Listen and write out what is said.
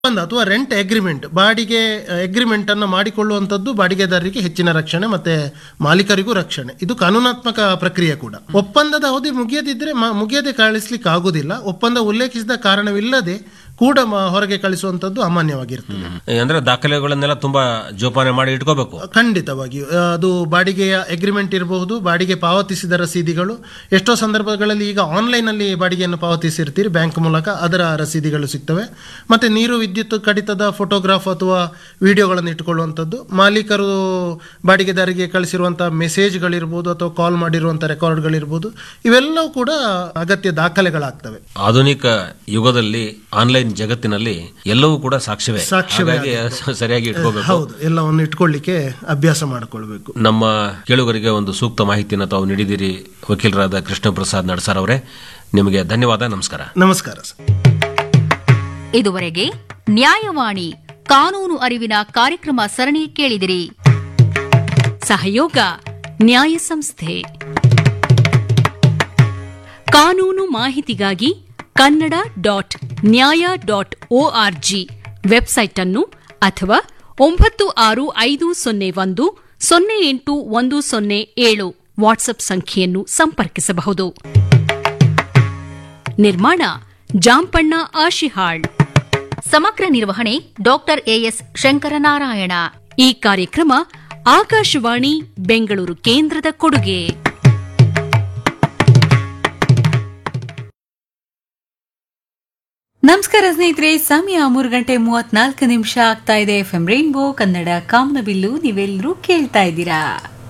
ಒಪ್ಪಂದ ಅಥವಾ rent agreement ಬಾಡಿಗೆ ಅಗ್ರಿಮೆಂಟ್ ಅನ್ನು ಮಾಡಿಕೊಳ್ಳುವಂಥದ್ದು ಬಾಡಿಗೆದಾರರಿಗೆ ಹೆಚ್ಚಿನ ರಕ್ಷಣೆ ಮತ್ತೆ ಮಾಲೀಕರಿಗೂ ರಕ್ಷಣೆ ಇದು ಕಾನೂನಾತ್ಮಕ ಪ್ರಕ್ರಿಯೆ ಕೂಡ ಒಪ್ಪಂದದ ಅವಧಿ ಮುಗಿಯದಿದ್ರೆ ಮ- ಮುಗಿಯದೆ ಕಳಿಸ್ಲಿಕ್ಕೆ ಆಗುದಿಲ್ಲ ಒಪ್ಪಂದ ಉಲ್ಲೇಖಿಸಿದ ಕಾರಣವಿಲ್ಲದೆ ಕೂಡ ಮ- ಹೊರಗೆ ಕಳಿಸುವಂಥದ್ದು ಅಮಾನ್ಯವಾಗಿರ್ತದೆ ಅಂದ್ರೆ ದಾಖಲೆಗಳನ್ನೆಲ್ಲ ತುಂಬಾ ಜೋಪಾನ ಮಾಡಿ ಇಟ್ಕೋಬೇಕು ಖಂಡಿತವಾಗಿಯೂ ಆ, ಅದು ಬಾಡಿಗೆಯ ಅಗ್ರಿಮೆಂಟ್ ಇರಬಹುದು ಬಾಡಿಗೆ ಪಾವತಿಸಿದ ರಸೀದಿಗಳು ಎಷ್ಟೋ ಸಂದರ್ಭಗಳಲ್ಲಿ ಈಗ ಆನ್ಲೈನಲ್ಲಿ ಬಾಡಿಗೆಯನ್ನು ಪಾವತಿಸಿರ್ತೀರಿ ಬ್ಯಾಂಕ್ ಮೂಲಕ ಅದರ ರಸೀದಿಗಳು ಸಿಗ್ತವೆ ಮತ್ತೆ ನೀರು ವಿದ್ಯುತ್ ಕಡಿತದ ಫೋಟೋಗ್ರಾಫ್ ಅಥವಾ ವಿಡಿಯೋಗಳನ್ನು ಇಟ್ಟುಕೊಳ್ಳುವಂಥದ್ದು ಮಾಲೀಕರು ಬಾಡಿಗೆದಾರಿಗೆ ಕಳಿಸಿರುವಂತಹ ಮೆಸೇಜ್ಗಳಿರ್ಬೋದು ಅಥವಾ ಕಾಲ್ ಮಾಡಿರುವಂಥ ರೆಕಾರ್ಡ್ಗಳಿರ್ಬೋದು ಇವೆಲ್ಲವೂ ಕೂಡ ಅಗತ್ಯ ದಾಖಲೆಗಳಾಗ್ತವೆ ಆಧುನಿಕ ಯುಗದಲ್ಲಿ ಆನ್ಲೈನ್ ಜಗತ್ತಿನಲ್ಲಿ ಎಲ್ಲವೂ ಕೂಡ ಸಾಕ್ಷ್ಯವೇ ಸಾಕ್ಷ್ಯವೇ ಹಾಗಾಗಿ ಸ- ಸರಿಯಾಗಿ ಇಟ್ಕೋಬೇಕು ಹೌದು ಎಲ್ಲವನ್ನು ಇಟ್ಕೊಳ್ಳಿಕ್ಕೆ ಅಭ್ಯಾಸ ಮಾಡಿಕೊಳ್ಬೇಕು ನಮ್ಮ ಕೇಳುಗರಿಗೆ ಒಂದು ಸೂಕ್ತ ಮಾಹಿತಿಯನ್ನು ತಾವು ನೀಡಿದಿರಿ ವಕೀಲರಾದ ಕೃಷ್ಣ ಪ್ರಸಾದ್ ನಡ್ಸರ್ ಅವರೇ ನಿಮಗೆ ಧನ್ಯವಾದ ನಮಸ್ಕಾರ ನಮಸ್ಕಾರ ಸರ್ ಇದುವರೆಗೆ ನ್ಯಾಯವಾಣಿ ಕಾನೂನು ಅರಿವಿನ ಕಾರ್ಯಕ್ರಮ ಸರಣಿ ಕೇಳಿದಿರಿ ಸಹಯೋಗ ನ್ಯಾಯ ಸಂಸ್ಥೆ ಕಾನೂನು ಮಾಹಿತಿಗಾಗಿ Kannada dot Nyaya dot ORG website ಅನ್ನು ಅಥವಾ ಒಂಬತ್ತು ಆರು ಐದು ಸೊನ್ನೆ ಒಂದು ಸೊನ್ನೆ ಎಂಟು ಒಂದು ಸೊನ್ನೆ ಏಳು ವಾಟ್ಸ್ಆಪ್ ಸಂಖ್ಯೆಯನ್ನು ಸಂಪರ್ಕಿಸಬಹುದು ನಿರ್ಮಾಣ ಜಾಂಪಣ್ಣ ಆಶಿಹಾಳ್ ಸಮಗ್ರ ನಿರ್ವಹಣೆ ಡಾಕ್ಟರ್ ಎಎಸ್ ಶಂಕರನಾರಾಯಣ ಈ ಕಾರ್ಯಕ್ರಮ ಆಕಾಶವಾಣಿ ಬೆಂಗಳೂರು ಕೇಂದ್ರದ ಕೊಡುಗೆ ನಮಸ್ಕಾರ ಸ್ನೇಹಿತರೆ ಸಮಯ ಮೂರು ಗಂಟೆ ಮೂವತ್ನಾಲ್ಕು ನಿಮಿಷ ಆಗ್ತಾ ಇದೆ ಎಫ್ ಎಂ ರೈನ್ಬೋ ಕನ್ನಡ ಕಾಮನಬಿಲ್ಲು ನೀವೆಲ್ಲರೂ ಕೇಳ್ತಾ ಇದ್ದೀರಾ